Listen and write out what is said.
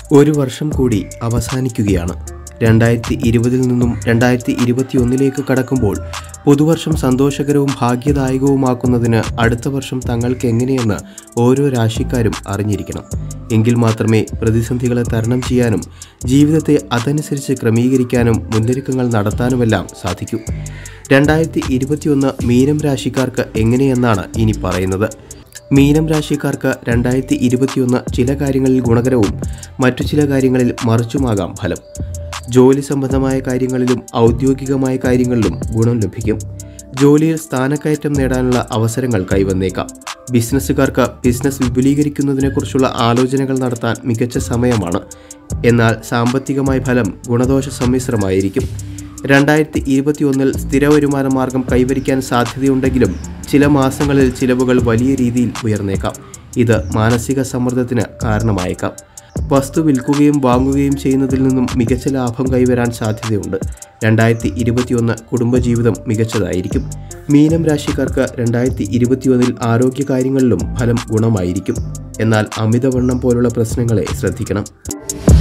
ഒരു വർഷം കൂടി അവസാനിക്കുകയാണ് രണ്ടായിരത്തി ഇരുപതിൽ നിന്നും രണ്ടായിരത്തി ഇരുപത്തിയൊന്നിലേക്ക് കടക്കുമ്പോൾ പുതുവർഷം സന്തോഷകരവും ഭാഗ്യദായകവുമാക്കുന്നതിന് അടുത്ത വർഷം തങ്ങൾക്ക് എങ്ങനെയെന്ന് ഓരോ രാശിക്കാരും അറിഞ്ഞിരിക്കണം എങ്കിൽ മാത്രമേ പ്രതിസന്ധികളെ തരണം ചെയ്യാനും ജീവിതത്തെ അതനുസരിച്ച് ക്രമീകരിക്കാനും മുന്നൊരുക്കങ്ങൾ നടത്താനുമെല്ലാം സാധിക്കൂ രണ്ടായിരത്തി ഇരുപത്തിയൊന്ന് മീനം രാശിക്കാർക്ക് എങ്ങനെയെന്നാണ് ഇനി പറയുന്നത് മീനം രാശിക്കാർക്ക് രണ്ടായിരത്തി ഇരുപത്തിയൊന്ന് ചില കാര്യങ്ങളിൽ ഗുണകരവും മറ്റു ചില കാര്യങ്ങളിൽ മറിച്ചുമാകാം ഫലം ജോലി സംബന്ധമായ കാര്യങ്ങളിലും ഔദ്യോഗികമായ കാര്യങ്ങളിലും ഗുണം ലഭിക്കും ജോലിയിൽ സ്ഥാനക്കയറ്റം നേടാനുള്ള അവസരങ്ങൾ കൈവന്നേക്കാം ബിസിനസ്സുകാർക്ക് ബിസിനസ് വിപുലീകരിക്കുന്നതിനെക്കുറിച്ചുള്ള ആലോചനകൾ നടത്താൻ മികച്ച സമയമാണ് എന്നാൽ സാമ്പത്തികമായ ഫലം ഗുണദോഷ സമ്മിശ്രമായിരിക്കും രണ്ടായിരത്തി ഇരുപത്തിയൊന്നിൽ സ്ഥിര വരുമാന മാർഗം കൈവരിക്കാൻ സാധ്യതയുണ്ടെങ്കിലും ചില മാസങ്ങളിൽ ചിലവുകൾ വലിയ രീതിയിൽ ഉയർന്നേക്കാം ഇത് മാനസിക സമ്മർദ്ദത്തിന് കാരണമായേക്കാം വസ്തു വിൽക്കുകയും വാങ്ങുകയും ചെയ്യുന്നതിൽ നിന്നും മികച്ച ലാഭം കൈവരാൻ സാധ്യതയുണ്ട് രണ്ടായിരത്തി ഇരുപത്തിയൊന്ന് കുടുംബജീവിതം മികച്ചതായിരിക്കും മീനം രാശിക്കാർക്ക് രണ്ടായിരത്തി ഇരുപത്തിയൊന്നിൽ ആരോഗ്യകാര്യങ്ങളിലും ഫലം ഗുണമായിരിക്കും എന്നാൽ അമിതവണ്ണം പോലുള്ള പ്രശ്നങ്ങളെ ശ്രദ്ധിക്കണം